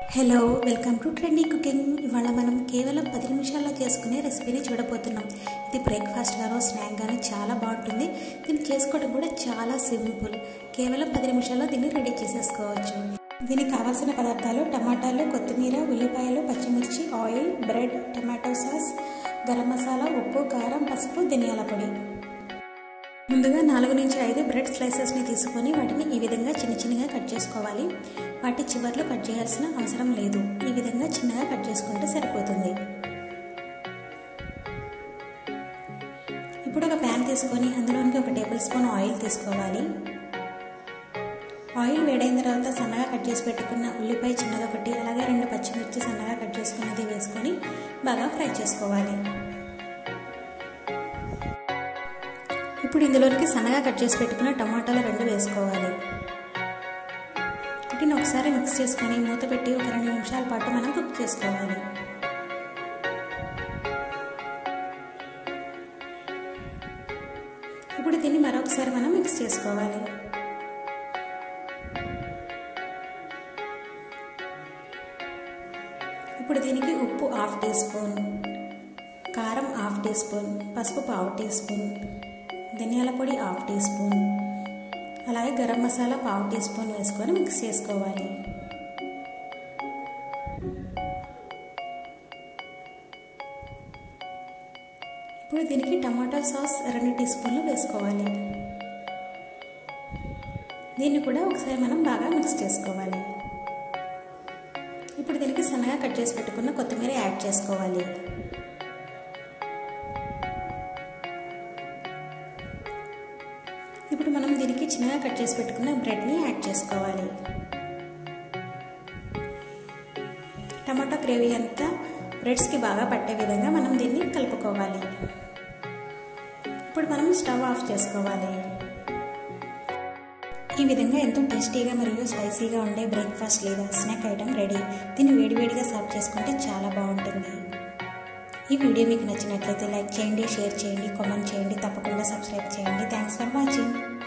hello welcome to trendy cooking ఇవాళ మనం కేవలం పది నిమిషాల్లో చేసుకునే రెసిపీని చూడబోతున్నాం ఇది బ్రేక్ఫాస్ట్ గానో స్నాక్ గానో చాలా బాగుంటుంది దీన్ని చేసుకోవడం కూడా చాలా సింపుల్ కేవలం పది నిమిషాల్లో దీన్ని రెడీ చేసేసుకోవచ్చు దీనికి కావాల్సిన పదార్థాలు టమాటాలు కొత్తిమీర ఉల్లిపాయలు పచ్చిమిర్చి oil bread tomato sauce garam masala ఉప్పు కారం పసుపు ధనియాల పొడి ముందుగా నాలుగు నుంచి ఐదు బ్రెడ్ స్లైసెస్ని తీసుకొని వాటిని ఈ విధంగా చిన్న చిన్నగా కట్ చేసుకోవాలి వాటి చివర్లో కట్ చేయాల్సిన అవసరం లేదు ఈ విధంగా చిన్నగా కట్ చేసుకుంటే సరిపోతుంది ఇప్పుడు ఒక ప్యాన్ తీసుకొని అందులోనికి ఒక టేబుల్ స్పూన్ ఆయిల్ తీసుకోవాలి ఆయిల్ వేడైన తర్వాత సన్నగా కట్ చేసి పెట్టుకున్న ఉల్లిపాయ చిన్నగా ఒకటి అలాగే రెండు పచ్చిమిర్చి సన్నగా కట్ చేసుకున్నది వేసుకొని బాగా ఫ్రై చేసుకోవాలి ఇప్పుడు ఇందులోనికి సన్నగా కట్ చేసి పెట్టుకున్న టమాటాలు రెండు వేసుకోవాలి వీటిని ఒకసారి మిక్స్ చేసుకొని మూత పెట్టి ఒక రెండు నిమిషాల పాటు మనం కుక్ చేసుకోవాలి ఇప్పుడు దీన్ని మరొకసారి మనం మిక్స్ చేసుకోవాలి ఇప్పుడు దీనికి ఉప్పు హాఫ్ టీ స్పూన్ కారం హాఫ్ టీ స్పూన్ పసుపు పావు టీ స్పూన్ ధనియాల పొడి హాఫ్ టీ స్పూన్ అలాగే గరం మసాలా పావు టీ స్పూన్ వేసుకొని మిక్స్ చేసుకోవాలి ఇప్పుడు దీనికి టమాటో సాస్ రెండు టీ స్పూన్లు వేసుకోవాలి దీన్ని కూడా ఒకసారి మనం బాగా మిక్స్ చేసుకోవాలి ఇప్పుడు దీనికి సన్నగా కట్ చేసి పెట్టుకున్న కొత్తిమీర యాడ్ చేసుకోవాలి ఇప్పుడు మనం దీనికి చిన్నగా కట్ చేసి పెట్టుకున్న బ్రెడ్ని యాడ్ చేసుకోవాలి టమాటో గ్రేవీ అంతా బ్రెడ్స్కి బాగా పట్టే విధంగా మనం దీన్ని కలుపుకోవాలి ఇప్పుడు మనం స్టవ్ ఆఫ్ చేసుకోవాలి ఈ విధంగా ఎంతో టేస్టీగా మరియు స్పైసీగా ఉండే బ్రేక్ఫాస్ట్ లేదా స్నాక్ ఐటమ్ రెడీ దీన్ని వేడివేడిగా సర్వ్ చేసుకుంటే చాలా బాగుంటుంది ఈ వీడియో మీకు నచ్చినట్లయితే లైక్ చేయండి షేర్ చేయండి కామెంట్ చేయండి తప్పకుండా సబ్స్క్రైబ్ చేయండి థ్యాంక్స్ ఫర్ వాచింగ్